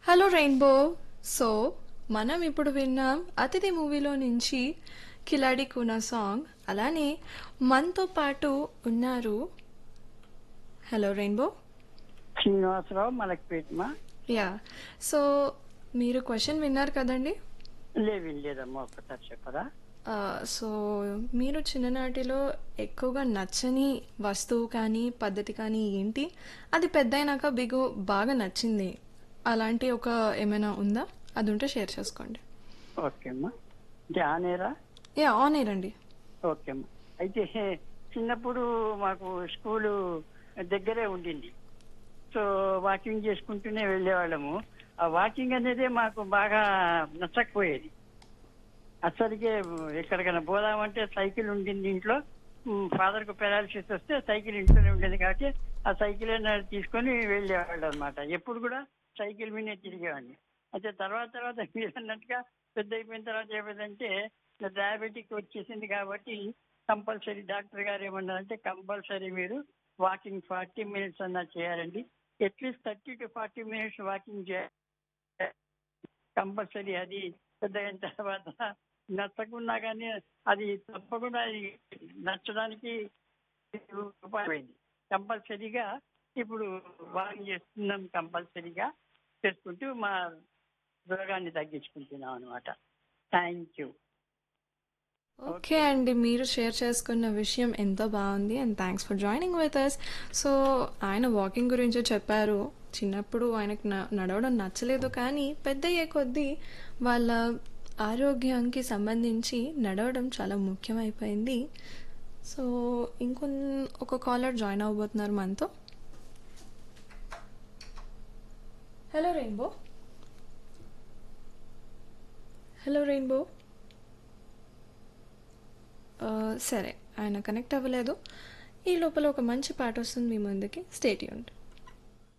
hello rainbow so మనం ఇప్పుడు విన్నాం అతిథి మూవీలో నుంచి కిలాడి కూనా సాంగ్ అలానే మనతో పాటు ఉన్నారు హలో రెయిన్బో శ్రీనివాసరావు మలక్పేటమా యా సో మీరు క్వశ్చన్ విన్నారు కదండి లేవి లేదమ్మా ఒక్కసారి చెప్పరా ఆ, సో మీరు చిన్ననాటిలో ఎక్కువగా నచ్చని వస్తువు కానీ పద్ధతి కానీ ఏంటి అది పెద్ద అయినాక బిగు బాగా నచ్చింది అలాంటి ఒక ఏమైనా ఉందా అది ఉంటే షేర్ చేసుకోండి ఓకే అమ్మా అంటే ఆనేరా యా ఆన్ ఎయిర్ అండి ఓకే అమ్మా అయితే చిన్నప్పుడు మాకు స్కూలు దగ్గరే ఉండింది సో వాకింగ్ చేసుకుంటూనే వెళ్ళేవాళ్ళము ఆ వాకింగ్ అనేది మాకు బాగా నచ్చకపోయేది అసలుకే ఎక్కడికైనా పోదామంటే సైకిల్ ఉండింది ఇంట్లో ఫాదర్ కు పెరాలసిస్ వస్తే సైకిల్ ఇంట్లోనే ఉండేది కాబట్టి ఆ సైకిల్ తీసుకొని వెళ్ళేవాళ్ళు అనమాట ఎప్పుడు కూడా సైకిల్ మీదే తిరిగేవాడిని అయితే తర్వాత తర్వాత మీరు అన్నట్టుగా పెద్ద అయిపోయిన తర్వాత ఏమైందంటే డయాబెటిక్ వచ్చేసింది కాబట్టి కంపల్సరీ డాక్టర్ గారు ఏమన్నారంటే కంపల్సరీ మీరు వాకింగ్ ఫార్టీ మినిట్స్ అన్నా చేయాలండి at least thirty to forty minutes walking చేయాలి కంపల్సరీ అది పెద్ద అయిన తర్వాత నచ్చకున్నా కానీ అది తప్పకుండా అది నచ్చడానికి ఉపాయమైంది కంపల్సరీగా ఇప్పుడు వాకింగ్ చేస్తున్నాం కంపల్సరీగా చేసుకుంటూ మా రోగాన్ని తగ్గించుకుంటున్నాం అనమాట థ్యాంక్ యూ ఓకే అండి మీరు షేర్ చేసుకున్న విషయం ఎంతో బాగుంది and thanks for joining with us so ఆయన వాకింగ్ గురించి చెప్పారు చిన్నప్పుడు ఆయనకు న- నడవడం నచ్చలేదు కానీ పెద్ద అయ్యే కొద్దీ వాళ్ళ ఆరోగ్యానికి సంబంధించి నడవడం చాలా ముఖ్యమైపోయింది సో ఇంకొన్ ఒక కాలర్ జాయిన్ అవ్వబోతున్నారు మనతో హలో రెయిన్బో హలో రెయిన్బో ఆ, సరే ఆయన కనెక్ట్ అవ్వలేదు ఈ లోపల ఒక మంచి పాట వస్తుంది మీ ముందుకి స్టేట్ యూనిట్